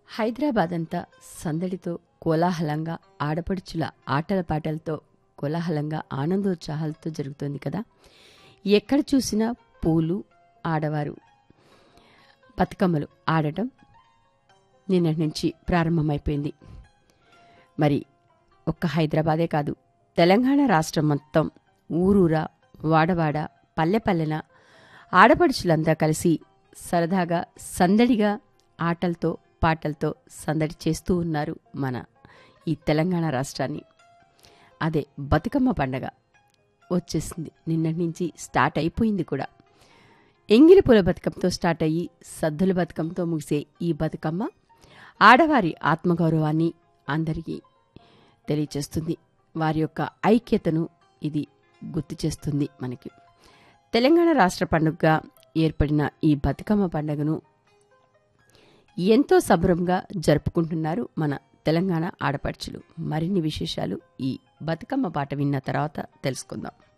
హైదరాబాద్ అంతా సందడితో కోలాహలంగా ఆడపడుచుల ఆటల పాటలతో కోలాహలంగా ఆనందోత్సాహాలతో జరుగుతోంది కదా ఎక్కడ చూసినా పూలు ఆడవారు బతుకమ్మలు ఆడటం నిన్నటి నుంచి ప్రారంభమైపోయింది మరి ఒక్క హైదరాబాదే కాదు తెలంగాణ రాష్ట్రం మొత్తం ఊరూరా వాడవాడ పల్లెపల్లెన ఆడపడుచులంతా కలిసి సరదాగా సందడిగా ఆటలతో పాటలతో సందడి చేస్తూ ఉన్నారు మన ఈ తెలంగాణ రాష్ట్రాన్ని అదే బతుకమ్మ పండగ వచ్చేసింది నిన్నటి నుంచి స్టార్ట్ అయిపోయింది కూడా ఎంగిలి పూల బతుకమ్మతో స్టార్ట్ అయ్యి సద్దుల బతుకమ్మతో ముగిసే ఈ బతుకమ్మ ఆడవారి ఆత్మగౌరవాన్ని అందరికీ తెలియచేస్తుంది వారి యొక్క ఐక్యతను ఇది గుర్తు చేస్తుంది మనకి తెలంగాణ రాష్ట్ర పండుగగా ఏర్పడిన ఈ బతుకమ్మ పండుగను ఎంతో సంబరంగా జరుపుకుంటున్నారు మన తెలంగాణ ఆడపడుచులు మరిన్ని విశేషాలు ఈ బతుకమ్మ పాట విన్న తర్వాత తెలుసుకుందాం